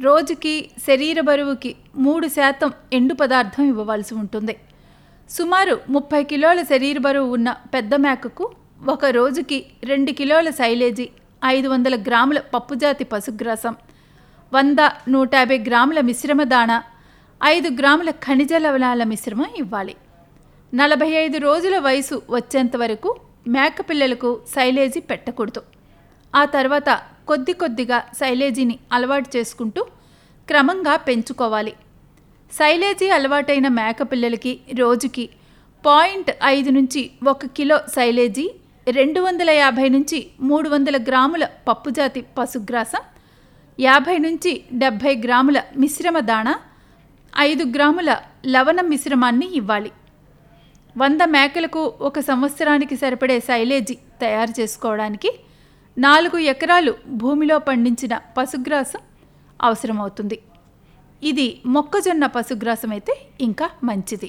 రోజుకి శరీర బరువుకి మూడు శాతం ఎండు పదార్థం ఇవ్వవలసి ఉంటుంది సుమారు ముప్పై కిలోల శరీర బరువు ఉన్న పెద్ద మేకకు ఒక రోజుకి రెండు కిలోల సైలేజీ ఐదు వందల గ్రాముల పప్పుజాతి పశుగ్రాసం వంద నూట యాభై గ్రాముల మిశ్రమ దాణా ఐదు గ్రాముల ఖనిజ లవణాల మిశ్రమం ఇవ్వాలి నలభై ఐదు రోజుల వయసు వచ్చేంత వరకు మేక పిల్లలకు సైలేజీ పెట్టకూడదు ఆ తర్వాత కొద్ది కొద్దిగా సైలేజీని అలవాటు చేసుకుంటూ క్రమంగా పెంచుకోవాలి సైలేజీ అలవాటైన మేక పిల్లలకి రోజుకి పాయింట్ ఐదు నుంచి ఒక కిలో సైలేజీ రెండు వందల యాభై నుంచి మూడు వందల గ్రాముల పప్పుజాతి పశుగ్రాసం యాభై నుంచి డెబ్భై గ్రాముల మిశ్రమ దాణా ఐదు గ్రాముల లవణ మిశ్రమాన్ని ఇవ్వాలి వంద మేకలకు ఒక సంవత్సరానికి సరిపడే సైలేజీ తయారు చేసుకోవడానికి నాలుగు ఎకరాలు భూమిలో పండించిన పశుగ్రాసం అవసరమవుతుంది ఇది మొక్కజొన్న పశుగ్రాసం అయితే ఇంకా మంచిది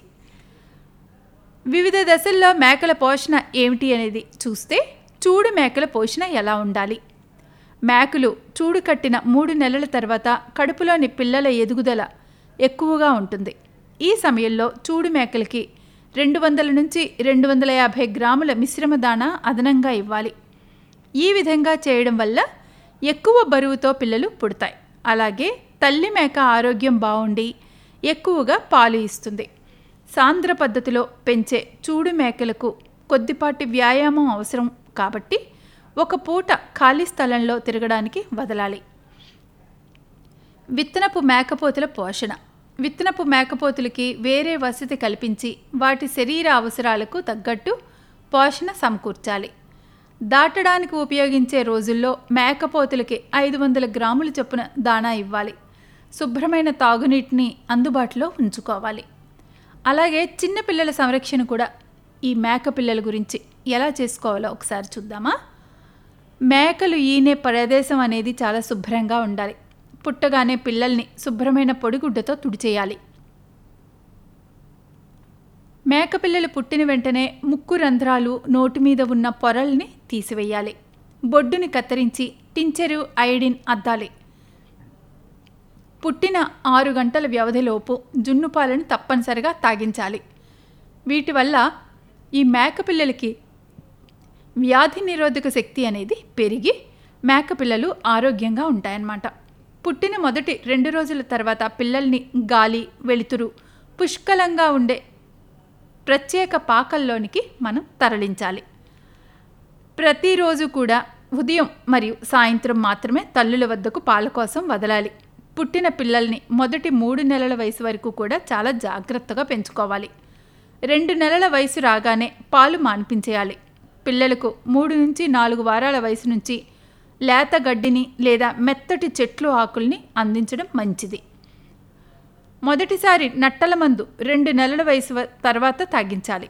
వివిధ దశల్లో మేకల పోషణ ఏమిటి అనేది చూస్తే చూడు మేకల పోషణ ఎలా ఉండాలి మేకలు చూడు కట్టిన మూడు నెలల తర్వాత కడుపులోని పిల్లల ఎదుగుదల ఎక్కువగా ఉంటుంది ఈ సమయంలో చూడు మేకలకి రెండు వందల నుంచి రెండు వందల యాభై గ్రాముల మిశ్రమ దాణా అదనంగా ఇవ్వాలి ఈ విధంగా చేయడం వల్ల ఎక్కువ బరువుతో పిల్లలు పుడతాయి అలాగే తల్లి మేక ఆరోగ్యం బాగుండి ఎక్కువగా పాలు ఇస్తుంది సాంద్ర పద్ధతిలో పెంచే చూడు మేకలకు కొద్దిపాటి వ్యాయామం అవసరం కాబట్టి ఒక పూట ఖాళీ స్థలంలో తిరగడానికి వదలాలి విత్తనపు మేకపోతుల పోషణ విత్తనపు మేకపోతులకి వేరే వసతి కల్పించి వాటి శరీర అవసరాలకు తగ్గట్టు పోషణ సమకూర్చాలి దాటడానికి ఉపయోగించే రోజుల్లో మేకపోతులకి ఐదు వందల గ్రాముల చొప్పున దాణా ఇవ్వాలి శుభ్రమైన తాగునీటిని అందుబాటులో ఉంచుకోవాలి అలాగే చిన్నపిల్లల సంరక్షణ కూడా ఈ మేక పిల్లల గురించి ఎలా చేసుకోవాలో ఒకసారి చూద్దామా మేకలు ఈనే ప్రదేశం అనేది చాలా శుభ్రంగా ఉండాలి పుట్టగానే పిల్లల్ని శుభ్రమైన పొడిగుడ్డతో తుడిచేయాలి మేకపిల్లలు పుట్టిన వెంటనే ముక్కు రంధ్రాలు నోటి మీద ఉన్న పొరల్ని తీసివేయాలి బొడ్డుని కత్తిరించి టించెరు ఐడిన్ అద్దాలి పుట్టిన ఆరు గంటల వ్యవధిలోపు జున్ను పాలను తప్పనిసరిగా తాగించాలి వీటి వల్ల ఈ మేకపిల్లలకి వ్యాధి నిరోధక శక్తి అనేది పెరిగి మేకపిల్లలు ఆరోగ్యంగా ఉంటాయన్నమాట పుట్టిన మొదటి రెండు రోజుల తర్వాత పిల్లల్ని గాలి వెలుతురు పుష్కలంగా ఉండే ప్రత్యేక పాకల్లోనికి మనం తరలించాలి ప్రతిరోజు కూడా ఉదయం మరియు సాయంత్రం మాత్రమే తల్లుల వద్దకు పాల కోసం వదలాలి పుట్టిన పిల్లల్ని మొదటి మూడు నెలల వయసు వరకు కూడా చాలా జాగ్రత్తగా పెంచుకోవాలి రెండు నెలల వయసు రాగానే పాలు మాన్పించేయాలి పిల్లలకు మూడు నుంచి నాలుగు వారాల వయసు నుంచి లేత గడ్డిని లేదా మెత్తటి చెట్లు ఆకుల్ని అందించడం మంచిది మొదటిసారి నట్టల మందు రెండు నెలల వయసు వ- తర్వాత తాగించాలి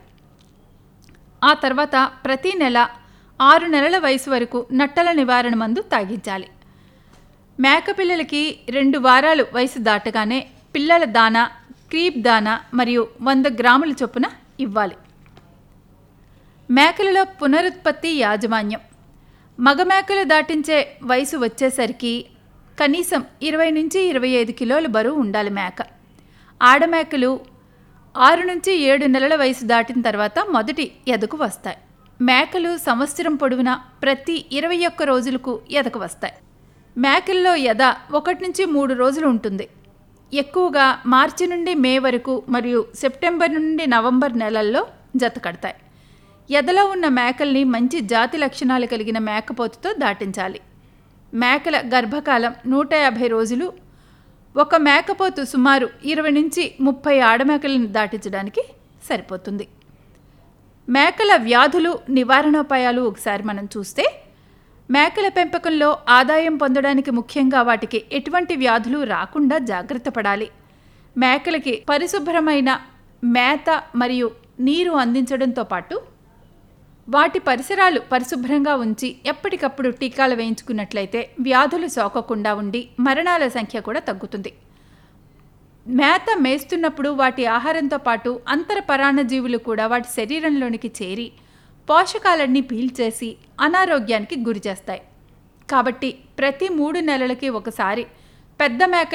ఆ తర్వాత ప్రతి నెల ఆరు నెలల వయసు వరకు నట్టల నివారణ మందు తాగించాలి మేక పిల్లలకి రెండు వారాలు వయసు దాటగానే పిల్లల దానా క్రీప్ దానా మరియు వంద గ్రాముల చొప్పున ఇవ్వాలి మేకలలో పునరుత్పత్తి యాజమాన్యం మగ మేకలు దాటించే వయసు వచ్చేసరికి కనీసం ఇరవై నుంచి ఇరవై ఐదు కిలోల బరువు ఉండాలి మేక ఆడమేకలు ఆరు నుంచి ఏడు నెలల వయసు దాటిన తర్వాత మొదటి ఎదకు వస్తాయి మేకలు సంవత్సరం పొడవునా ప్రతి ఇరవై ఒక్క రోజులకు ఎదకు వస్తాయి మేకల్లో ఎద ఒకటి నుంచి మూడు రోజులు ఉంటుంది ఎక్కువగా మార్చి నుండి మే వరకు మరియు సెప్టెంబర్ నుండి నవంబర్ నెలల్లో జత కడతాయి ఎదలో ఉన్న మేకల్ని మంచి జాతి లక్షణాలు కలిగిన మేకపోతుతో దాటించాలి మేకల గర్భకాలం నూట యాభై రోజులు ఒక మేకపోతు సుమారు ఇరవై నుంచి ముప్పై ఆడమేకలను దాటించడానికి సరిపోతుంది మేకల వ్యాధులు నివారణోపాయాలు ఒకసారి మనం చూస్తే మేకల పెంపకంలో ఆదాయం పొందడానికి ముఖ్యంగా వాటికి ఎటువంటి వ్యాధులు రాకుండా జాగ్రత్త పడాలి మేకలకి పరిశుభ్రమైన మేత మరియు నీరు అందించడంతో పాటు వాటి పరిసరాలు పరిశుభ్రంగా ఉంచి ఎప్పటికప్పుడు టీకాలు వేయించుకున్నట్లయితే వ్యాధులు సోకకుండా ఉండి మరణాల సంఖ్య కూడా తగ్గుతుంది మేత మేస్తున్నప్పుడు వాటి ఆహారంతో పాటు అంతర పరాన్నజీవులు కూడా వాటి శరీరంలోనికి చేరి పోషకాలన్నీ పీల్చేసి అనారోగ్యానికి గురి చేస్తాయి కాబట్టి ప్రతి మూడు నెలలకి ఒకసారి పెద్ద మేక